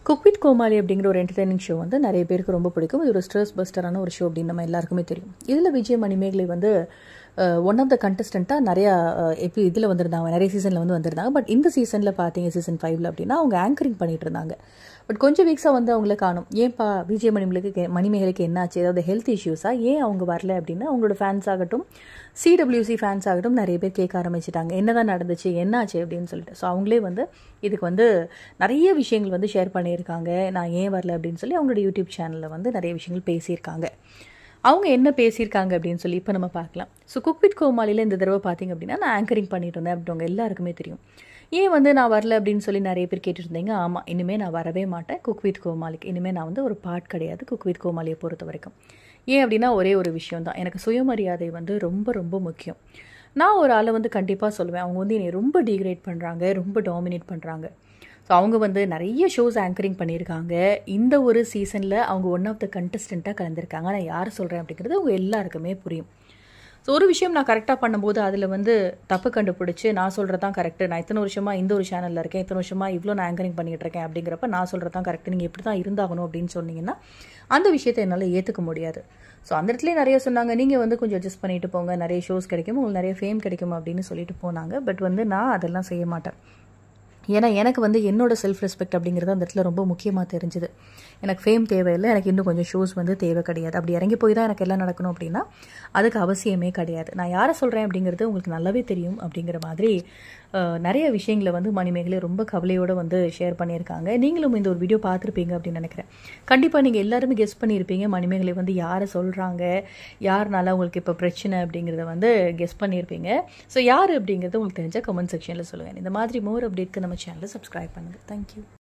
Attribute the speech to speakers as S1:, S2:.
S1: cook with கோமாளி அப்படிங்கிற ஒரு entertaining show வந்து நிறைய பேருக்கு ரொம்ப பிடிக்கும் இது ஒரு ஸ்ட்ரெஸ் பஸ்டரான ஒரு ஷோ அப்படின்னு நம்ம எல்லாருக்குமே தெரியும் இதில் விஜய் மணிமேகலை வந்து ஒன் ஆஃப் த கண்டஸ்டண்ட்டாக நிறையா எப்போ இதில் வந்திருந்தாங்க நிறைய சீசனில் வந்து வந்திருந்தாங்க பட் இந்த சீசனில் பார்த்தீங்க சீசன் ஃபைவ்ல அப்படின்னா அவங்க ஆங்கரிங் பண்ணிட்டு இருந்தாங்க பட் கொஞ்சம் வீக்ஸாக வந்து அவங்கள காணும் ஏன்ப்பா விஜய் மணிமேகலைக்கு மணிமேகலைக்கு என்னாச்சு ஏதாவது ஹெல்த் இஷ்யூஸா ஏன் அவங்க வரல அப்படின்னு அவங்களோட ஃபேன்ஸ் ஆகட்டும் சிடபிள்யூசி ஃபேன்ஸ் ஆகட்டும் நிறைய பேர் கேட்க ஆரம்பிச்சிட்டாங்க என்னதான் நடந்துச்சு என்னாச்சு அப்படின்னு சொல்லிட்டு ஸோ அவங்களே வந்து இதுக்கு வந்து நிறைய விஷயங்கள் வந்து ஷேர் பண்ணியிருக்காங்க நான் ஏன் வரல அப்படின்னு சொல்லி அவங்களோட யூடியூப் சேனலில் வந்து நிறைய விஷயங்கள் பேசியிருக்காங்க அவங்க என்ன பேசியிருக்காங்க அப்படின்னு சொல்லி இப்போ நம்ம பார்க்கலாம் ஸோ குக் வித் கோமாளியில் இந்த தடவை பார்த்தீங்க அப்படின்னா நான் ஆங்கரிங் பண்ணிட்டு இருந்தேன் அப்படிங்க எல்லாருக்குமே தெரியும் ஏன் வந்து நான் வரல அப்படின்னு சொல்லி நிறைய பேர் கேட்டுருந்தீங்க ஆமாம் இனிமேல் நான் வரவே மாட்டேன் குக் வித் கோமாளிக்கு இனிமேல் நான் வந்து ஒரு பாட் கிடையாது குக் வித் கோமாளியை பொறுத்த வரைக்கும் ஏன் அப்படின்னா ஒரே ஒரு விஷயம் தான் எனக்கு சுயமரியாதை வந்து ரொம்ப ரொம்ப முக்கியம் நான் ஒரு ஆளை வந்து கண்டிப்பாக சொல்லுவேன் அவங்க வந்து என்னை ரொம்ப டிகிரேட் பண்ணுறாங்க ரொம்ப டாமினேட் பண்ணுறாங்க ஸோ அவங்க வந்து நிறைய ஷோஸ் ஆங்கரிங் பண்ணியிருக்காங்க இந்த ஒரு சீசனில் அவங்க ஒன் ஆஃப் த கண்டஸ்டண்ட்டாக கலந்துருக்காங்க நான் யார் சொல்கிறேன் அப்படிங்கிறது அவங்க எல்லாருக்குமே புரியும் ஸோ ஒரு விஷயம் நான் கரெக்டாக பண்ணும்போது அதில் வந்து தப்பு கண்டுபிடிச்சி நான் சொல்கிறது தான் கரெக்டு நான் இத்தனை வருஷமாக இந்த ஒரு சேனலில் இருக்கேன் இத்தனை வருஷமாக இவ்வளோ நான் ஆங்கரிங் பண்ணிகிட்டு இருக்கேன் அப்படிங்கிறப்ப நான் சொல்கிறது தான் கரெக்டு நீங்கள் இப்படி தான் இருந்தாகணும் அப்படின்னு சொன்னீங்கன்னா அந்த விஷயத்தை என்னால் ஏற்றுக்க முடியாது ஸோ அந்த இடத்துல நிறைய சொன்னாங்க நீங்கள் வந்து கொஞ்சம் அட்ஜஸ்ட் பண்ணிட்டு போங்க நிறைய ஷோஸ் கிடைக்கும் உங்களுக்கு நிறைய ஃபேம் கிடைக்கும் அப்படின்னு சொல்லிட்டு போனாங்க பட் வந்து நான் அதெல்லாம் செய்ய மாட்டேன் ஏன்னா எனக்கு வந்து என்னோட செல்ஃப் ரெஸ்பெக்ட் அப்படிங்கிறது அந்த இடத்துல ரொம்ப முக்கியமாக தெரிஞ்சுது எனக்கு ஃபேம் தேவையில்லை எனக்கு இன்னும் கொஞ்சம் ஷோஸ் வந்து தேவை கிடையாது அப்படி இறங்கி போய் தான் எனக்கு எல்லாம் நடக்கணும் அப்படின்னா அதுக்கு அவசியமே கிடையாது நான் யாரை சொல்கிறேன் அப்படிங்கிறது உங்களுக்கு நல்லாவே தெரியும் அப்படிங்கிற மாதிரி நிறைய விஷயங்களை வந்து மணிமேகலை ரொம்ப கவலையோடு வந்து ஷேர் பண்ணியிருக்காங்க நீங்களும் இந்த ஒரு வீடியோ பார்த்துருப்பீங்க அப்படின்னு நினைக்கிறேன் கண்டிப்பாக நீங்கள் எல்லாருமே கெஸ் பண்ணியிருப்பீங்க மணிமேகலை வந்து யாரை சொல்கிறாங்க யாருனால உங்களுக்கு இப்போ பிரச்சனை அப்படிங்கிறத வந்து கெஸ் பண்ணியிருப்பீங்க ஸோ யார் அப்படிங்கிறது உங்களுக்கு தெரிஞ்ச கமெண்ட் செக்ஷனில் சொல்லுவேன் இந்த மாதிரி மோர் அப்டேட்க்கு நம்ம சேனலை சப்ஸ்கிரைப் பண்ணுங்கள் தேங்க்யூ